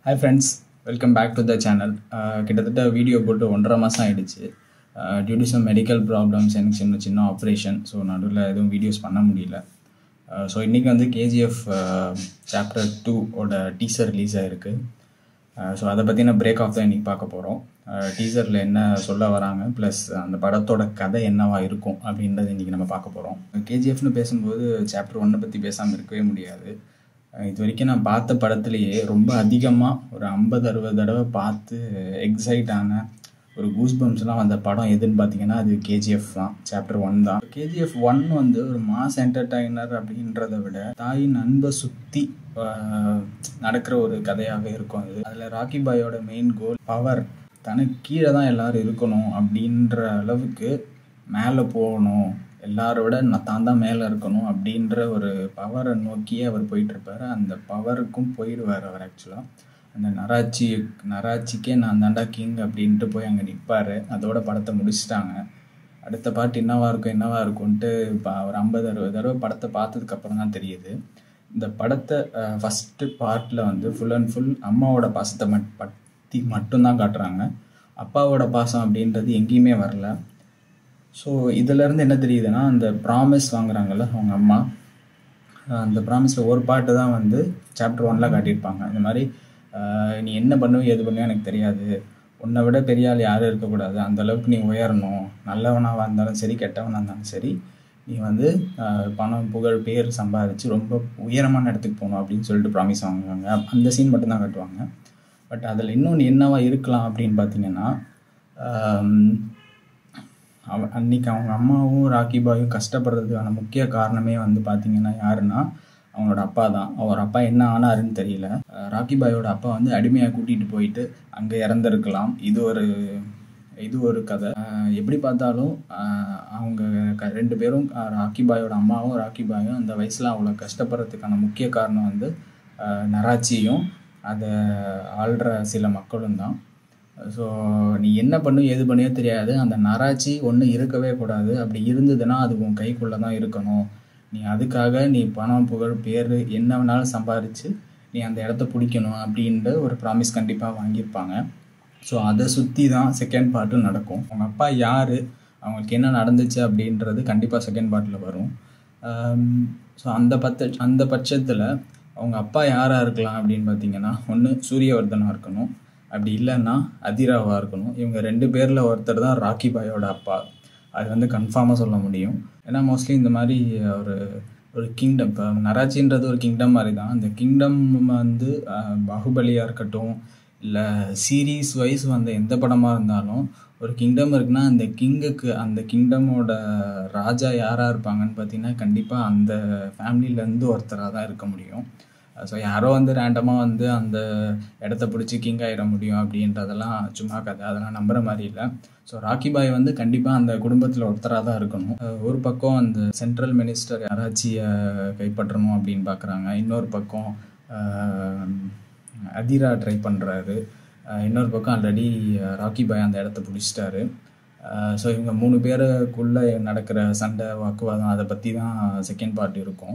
hi friends welcome back to the channel கிட்டத்தட்ட video போட்டு ஒன்றரை மாதம் ஆயிடுச்சு due to some medical problems எனக்கு சின்ன சின்ன ஆப்ரேஷன் ஸோ நடுவில் எதுவும் வீடியோஸ் பண்ண முடியல ஸோ இன்றைக்கி வந்து கேஜிஎஃப் சாப்டர் டூ ஓட டீசர் ரிலீஸ் ஆகிருக்கு ஸோ அதை பற்றின பிரேக் ஆஃப் தான் இன்றைக்கி பார்க்க போகிறோம் டீசரில் என்ன சொல்ல வராங்க ப்ளஸ் அந்த படத்தோட கதை என்னவா இருக்கும் அப்படின்றது இன்றைக்கி நம்ம பார்க்க போகிறோம் கேஜிஎஃப்னு பேசும்போது சாப்டர் ஒன்னை பற்றி பேசாமல் இருக்கவே முடியாது இது வரைக்கும் நான் பார்த்த படத்துலேயே ரொம்ப அதிகமாக ஒரு ஐம்பது அறுபது தடவை பார்த்து எக்ஸைட் ஆன ஒரு கூஸ் பம்ஸ்லாம் வந்த படம் எதுன்னு பார்த்தீங்கன்னா அது கேஜிஎஃப் தான் சாப்டர் ஒன் தான் கேஜிஎஃப் ஒன் வந்து ஒரு மாஸ் என்டர்டைனர் அப்படின்றத விட தாயின் அன்பை சுற்றி நடக்கிற ஒரு கதையாக இருக்கும் அது அதில் ராக்கி பாயோட மெயின் கோல் பவர் தனக்கு கீழே தான் எல்லோரும் இருக்கணும் அப்படின்ற அளவுக்கு மேலே போகணும் எல்லாரோட நான் தான் தான் மேலே இருக்கணும் அப்படின்ற ஒரு பவரை நோக்கியே அவர் போயிட்டுருப்பார் அந்த பவருக்கும் போயிடுவார் அவர் ஆக்சுவலாக அந்த நராட்சி நராட்சிக்கே நான் தாண்டா கிங் அப்படின்ட்டு போய் அங்கே நிற்பார் அதோட படத்தை முடிச்சிட்டாங்க அடுத்த பாட்டு என்னவா இருக்கும் என்னவா இருக்கும்ன்ட்டு இப்போ ஒரு ஐம்பது அறுபது தடவை படத்தை பார்த்ததுக்கப்புறம் தான் தெரியுது இந்த படத்தை ஃபஸ்ட்டு பார்ட்டில் வந்து ஃபுல் அண்ட் ஃபுல் அம்மாவோட பாசத்தை மட் பற்றி மட்டும்தான் காட்டுறாங்க அப்பாவோட பாசம் அப்படின்றது எங்கேயுமே வரல ஸோ இதிலேருந்து என்ன தெரியுதுன்னா அந்த ப்ராமிஸ் வாங்குறாங்கல்ல அவங்க அம்மா அந்த ப்ராமிஸில் ஒரு பாட்டு தான் வந்து சாப்டர் ஒனில் காட்டியிருப்பாங்க இந்த மாதிரி நீ என்ன பண்ணுவ எது பண்ணுவோ எனக்கு தெரியாது உன்னை விட பெரிய ஆள் யாரும் இருக்கக்கூடாது அந்த அளவுக்கு நீ உயரணும் நல்லவனாக இருந்தாலும் சரி கெட்டவனாக இருந்தாலும் சரி நீ வந்து பணம் புகழ் பேர் சம்பாதிச்சு ரொம்ப உயரமான இடத்துக்கு போகணும் அப்படின்னு சொல்லிட்டு ப்ராமிஸ் வாங்குவாங்க அந்த சீன் மட்டும்தான் காட்டுவாங்க பட் அதில் இன்னொன்று என்னவா இருக்கலாம் அப்படின்னு பார்த்தீங்கன்னா அவ அன்னைக்கு அவங்க அம்மாவும் ராக்கி பாயும் கஷ்டப்படுறதுக்கான முக்கிய காரணமே வந்து பார்த்தீங்கன்னா யாருன்னா அவங்களோட அப்பா தான் அவர் அப்பா என்ன ஆனாருன்னு தெரியல ராக்கி பாயோட அப்பா வந்து அடிமையாக கூட்டிகிட்டு போயிட்டு அங்கே இறந்துருக்கலாம் இது ஒரு இது ஒரு கதை எப்படி பார்த்தாலும் அவங்க க ரெண்டு பேரும் ராக்கி பாயோட அம்மாவும் ராக்கி பாயும் அந்த வயசில் அவ்வளோ கஷ்டப்படுறதுக்கான முக்கிய காரணம் வந்து நராட்சியும் அதை ஆள்ற சில மக்களும் தான் ஸோ நீ என்ன பண்ணு எது பண்ணியோ தெரியாது அந்த நராட்சி ஒன்று இருக்கவே கூடாது அப்படி இருந்ததுன்னா அது உன் கைக்குள்ளே தான் இருக்கணும் நீ அதுக்காக நீ பணம் புகழ் பேர் என்ன வேணாலும் சம்பாரித்து நீ அந்த இடத்த பிடிக்கணும் அப்படின்ற ஒரு ப்ராமிஸ் கண்டிப்பாக வாங்கியிருப்பாங்க ஸோ அதை சுற்றி தான் செகண்ட் பார்ட்டும் நடக்கும் அவங்க அப்பா யார் அவங்களுக்கு என்ன நடந்துச்சு அப்படின்றது கண்டிப்பாக செகண்ட் பார்ட்டில் வரும் ஸோ அந்த பத்த அந்த பட்சத்தில் அவங்க அப்பா யாராக இருக்கலாம் அப்படின்னு பார்த்தீங்கன்னா ஒன்று சூரியவர்தனாக இருக்கணும் அப்படி இல்லைன்னா அதிராவாக இருக்கணும் இவங்க ரெண்டு பேரில் ஒருத்தர் தான் ராக்கி பாயோட அப்பா அது வந்து கன்ஃபார்மாக சொல்ல முடியும் ஏன்னா மோஸ்ட்லி இந்த மாதிரி ஒரு ஒரு கிங்டம் இப்போ நராட்சின்றது ஒரு கிங்டம் மாதிரி தான் அந்த கிங்டம் வந்து பாகுபலியாக இருக்கட்டும் இல்லை சீரீஸ் வைஸ் வந்த எந்த படமாக இருந்தாலும் ஒரு கிங்டம் இருக்குன்னா அந்த கிங்குக்கு அந்த கிங்டமோட ராஜா யாராக இருப்பாங்கன்னு பார்த்தீங்கன்னா கண்டிப்பாக அந்த ஃபேமிலியிலேருந்து ஒருத்தராக தான் இருக்க முடியும் ஸோ யாரோ வந்து ரேண்டமாக வந்து அந்த இடத்த பிடிச்சி கிங் ஆகிட முடியும் அப்படின்றதெல்லாம் சும்மா கதை அதெல்லாம் நம்புகிற மாதிரி இல்லை ஸோ ராக்கி பாய் வந்து கண்டிப்பாக அந்த குடும்பத்தில் ஒருத்தராக தான் இருக்கணும் ஒரு பக்கம் அந்த சென்ட்ரல் மினிஸ்டர் யாராச்சியை கைப்பற்றணும் அப்படின்னு பார்க்குறாங்க இன்னொரு பக்கம் அதிரா ட்ரை பண்ணுறாரு இன்னொரு பக்கம் ஆல்ரெடி ராக்கி பாய் அந்த இடத்த பிடிச்சிட்டாரு ஸோ இவங்க மூணு பேருக்குள்ளே நடக்கிற சண்டை வாக்குவாதம் அதை பற்றி தான் செகண்ட் பார்ட் இருக்கும்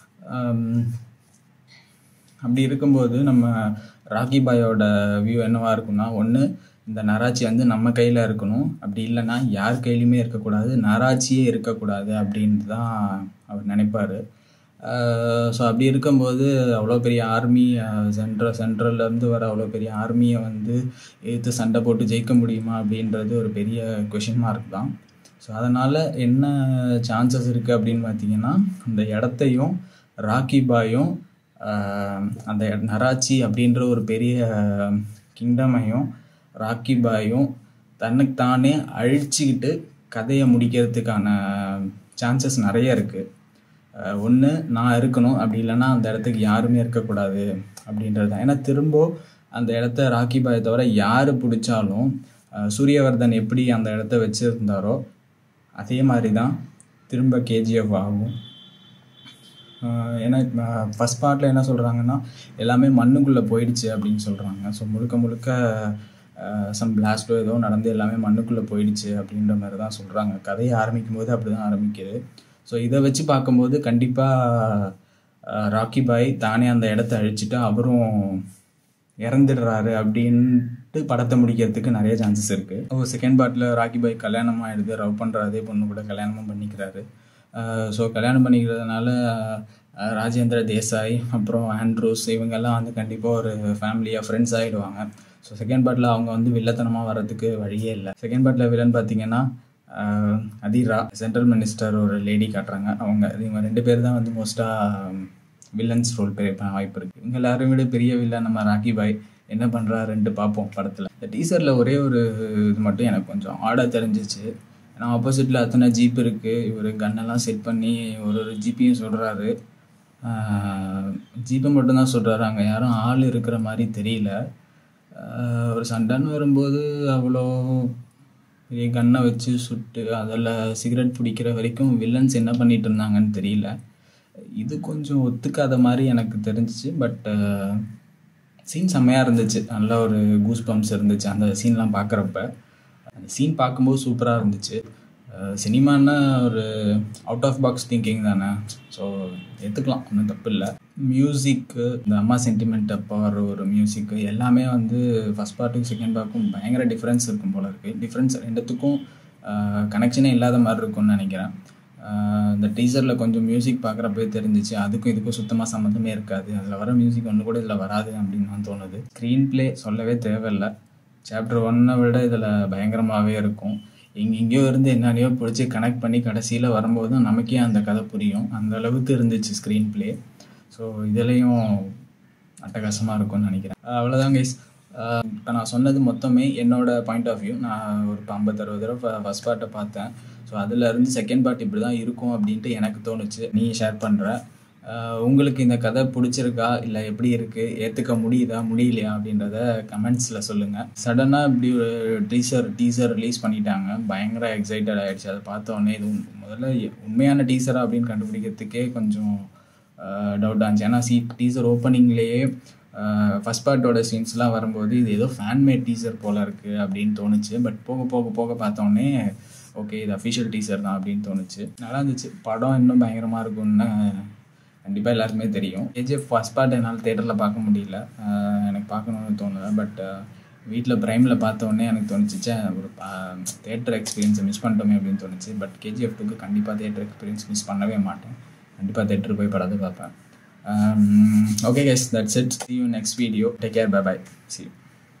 அப்படி இருக்கும்போது நம்ம ராக்கி பாயோட வியூ என்னவா இருக்குன்னா ஒன்று இந்த நராட்சி வந்து நம்ம கையில் இருக்கணும் அப்படி இல்லைன்னா யார் கையிலையுமே இருக்கக்கூடாது நராட்சியே இருக்கக்கூடாது அப்படின்ட்டு தான் அவர் நினைப்பார் ஸோ அப்படி இருக்கும்போது அவ்வளோ பெரிய ஆர்மி சென்ட்ரல் சென்ட்ரல்லேருந்து வர அவ்வளோ பெரிய ஆர்மியை வந்து எதிர்த்து சண்டை போட்டு ஜெயிக்க முடியுமா அப்படின்றது ஒரு பெரிய கொஷின் மார்க் தான் ஸோ அதனால் என்ன சான்சஸ் இருக்குது அப்படின்னு பார்த்தீங்கன்னா அந்த இடத்தையும் ராக்கி பாயும் அந்த நராட்சி அப்படின்ற ஒரு பெரிய கிங்டமையும் ராக்கி பாயும் தன்னுக்கு தானே அழிச்சிக்கிட்டு கதையை முடிக்கிறதுக்கான சான்சஸ் நிறைய இருக்குது ஒன்று நான் இருக்கணும் அப்படி இல்லைன்னா அந்த இடத்துக்கு யாருமே இருக்கக்கூடாது அப்படின்றது தான் ஏன்னா திரும்ப அந்த இடத்த ராக்கி பாயை தவிர யார் பிடிச்சாலும் சூரியவர்தன் எப்படி அந்த இடத்த வச்சுருந்தாரோ அதே மாதிரி தான் திரும்ப கேஜிஎஃப் ஆகும் ஏன்னா ஃபஸ்ட் பார்ட்டில் என்ன சொல்கிறாங்கன்னா எல்லாமே மண்ணுக்குள்ளே போயிடுச்சு அப்படின்னு சொல்கிறாங்க ஸோ முழுக்க முழுக்க சம் பிளாஸ்டோ ஏதோ நடந்து எல்லாமே மண்ணுக்குள்ளே போயிடுச்சு அப்படின்ற மாதிரி தான் சொல்கிறாங்க கதையை ஆரம்பிக்கும் போது அப்படி தான் ஆரம்பிக்குது ஸோ இதை வச்சு பார்க்கும்போது கண்டிப்பாக ராக்கி பாய் தானே அந்த இடத்த அழிச்சிட்டு அவரும் இறந்துடுறாரு அப்படின்ட்டு படத்தை முடிக்கிறதுக்கு நிறைய சான்சஸ் இருக்குது ஓ செகண்ட் பார்ட்டில் ராக்கி பாய் கல்யாணம் ஆகிடுது லவ் பண்ணுற அதே பொண்ணு கூட கல்யாணமும் பண்ணிக்கிறாரு ஸோ கல்யாணம் பண்ணிக்கிறதுனால அஹ், ராஜேந்திர தேசாய் அப்புறம் ஆண்ட்ரூஸ் இவங்கெல்லாம் வந்து கண்டிப்பாக ஒரு ஃபேமிலியாக ஃப்ரெண்ட்ஸ் ஆகிடுவாங்க ஸோ செகண்ட் பார்ட்டில் அவங்க வந்து வில்லத்தனமாக வர்றதுக்கு வழியே இல்லை செகண்ட் பார்ட்டில் வில்லன் பார்த்தீங்கன்னா அஹ், அதிரா சென்ட்ரல் மினிஸ்டர் ஒரு லேடி காட்டுறாங்க அவங்க இவங்க ரெண்டு பேர் தான் வந்து மோஸ்ட்டாக வில்லன்ஸ் ரோல் பெரிய வாய்ப்பு இருக்குது இவங்க எல்லாரும் விட பெரிய வில்லன் நம்ம ராக்கி பாய் என்ன பண்ணுறாருன்ட்டு பார்ப்போம் படத்தில் இந்த டீசரில் ஒரே ஒரு இது மட்டும் எனக்கு கொஞ்சம் ஆடாக தெரிஞ்சிச்சு ஏன்னா ஆப்போசிட்டில் அத்தனை ஜீப் இருக்குது இவர் கன்னெல்லாம் செட் பண்ணி ஒரு ஒரு ஜீப்பையும் சொல்கிறாரு ஜீப்பை மட்டும்தான் சொல்கிறாரு அங்கே யாரும் ஆள் இருக்கிற மாதிரி தெரியல ஆஹ் ஒரு சண்டைன்னு வரும்போது அவ்வளோ பெரிய கன்னை வச்சு சுட்டு அதில் சிகரெட் பிடிக்கிற வரைக்கும் வில்லன்ஸ் என்ன பண்ணிட்டு இருந்தாங்கன்னு தெரியல இது கொஞ்சம் ஒத்துக்காத மாதிரி எனக்கு தெரிஞ்சிச்சு பட் சீன் செம்மையாக இருந்துச்சு நல்ல ஒரு கூஸ் பம்ப்ஸ் இருந்துச்சு அந்த சீன்லாம் பார்க்குறப்ப அந்த சீன் பார்க்கும்போது சூப்பராக இருந்துச்சு சினிமான்னா ஒரு அவுட் ஆஃப் பாக்ஸ் திங்கிங் தானே ஸோ எடுத்துக்கலாம் ஒன்றும் தப்பு இல்லை மியூசிக்கு இந்த அம்மா சென்டிமெண்ட் அப்போ வர ஒரு மியூசிக்கு எல்லாமே வந்து ஃபஸ்ட் பார்ட்டுக்கும் செகண்ட் பார்ட்டுக்கும் பயங்கர டிஃப்ரென்ஸ் இருக்கும் போல இருக்குது டிஃப்ரென்ஸ் ரெண்டுத்துக்கும் கனெக்ஷனே இல்லாத மாதிரி இருக்கும்னு நினைக்கிறேன் ஆஹ் இந்த டீசரில் கொஞ்சம் மியூசிக் பார்க்குறப்பவே தெரிஞ்சிச்சு அதுக்கும் இதுக்கும் சுத்தமாக சம்மந்தமே இருக்காது அதில் வர மியூசிக் ஒன்று கூட இதில் வராது அப்படின்னு தான் தோணுது ஸ்க்ரீன் ப்ளே சொல்லவே தேவையில்லை சாப்டர் ஒன்னை விட இதில் பயங்கரமாகவே இருக்கும் எங்க எங்கேயோ இருந்து என்னென்னையோ பிடிச்சி கனெக்ட் பண்ணி கடைசியில் வரும்போது தான் நமக்கே அந்த கதை புரியும் அந்த அளவுக்கு இருந்துச்சு ஸ்க்ரீன் ப்ளே ஸோ இதுலேயும் அட்டகாசமாக இருக்கும்னு நினைக்கிறேன் அவ்வளோதான் கைஸ் இப்போ நான் சொன்னது மொத்தமே என்னோட பாயிண்ட் ஆஃப் வியூ நான் ஒரு இப்போ ஐம்பது அறுபது தடவை ஃபஸ்ட் பார்ட்டை பார்த்தேன் ஸோ அதில் இருந்து செகண்ட் பார்ட் இப்படி தான் இருக்கும் அப்படின்ட்டு எனக்கு தோணுச்சு நீ ஷேர் பண்ணுற உங்களுக்கு இந்த கதை பிடிச்சிருக்கா இல்லை எப்படி இருக்குது ஏற்றுக்க முடியுதா முடியலையா அப்படின்றத கமெண்ட்ஸில் சொல்லுங்கள் சடனாக இப்படி ஒரு டீசர் டீசர் ரிலீஸ் பண்ணிட்டாங்க பயங்கர எக்ஸைட்டட் ஆகிடுச்சு அதை பார்த்த உடனே இது உண்- முதல்ல உண்மையான டீசரா அப்படின்னு கண்டுபிடிக்கிறதுக்கே கொஞ்சம் டவுட் ஆச்சு ஏன்னா சீ டீசர் ஓப்பனிங்லேயே ஃபஸ்ட் பார்ட்டோட சீன்ஸ்லாம் வரும்போது இது ஏதோ ஃபேன்மேட் டீசர் போல் இருக்குது அப்படின்னு தோணுச்சு பட் போக போக போக பார்த்தோன்னே ஓகே இது அஃபிஷியல் டீசர் தான் அப்படின்னு தோணுச்சு நல்லா இருந்துச்சு படம் இன்னும் பயங்கரமாக இருக்கும்னு கண்டிப்பாக எல்லாருக்குமே தெரியும் கேஜிஎஃப் ஃபஸ்ட் பார்ட் என்னால் தேட்டரில் பார்க்க முடியல ஆஹ் எனக்கு பார்க்கணுன்னு தோணலை பட் வீட்டில் ப்ரைமில் பார்த்தோன்னே எனக்கு தோணுச்சுச்சே ஒரு தேட்டர் எக்ஸ்பீரியன்ஸை மிஸ் பண்ணிட்டோமே அப்படின்னு தோணுச்சு பட் கேஜிஎஃப் டூக்கு கண்டிப்பாக தேட்டர் எக்ஸ்பீரியன்ஸ் மிஸ் பண்ணவே மாட்டேன் கண்டிப்பாக தேட்டர் போய் படத்தை பார்ப்பேன் okay guys that's it see you next video take care bye bye see you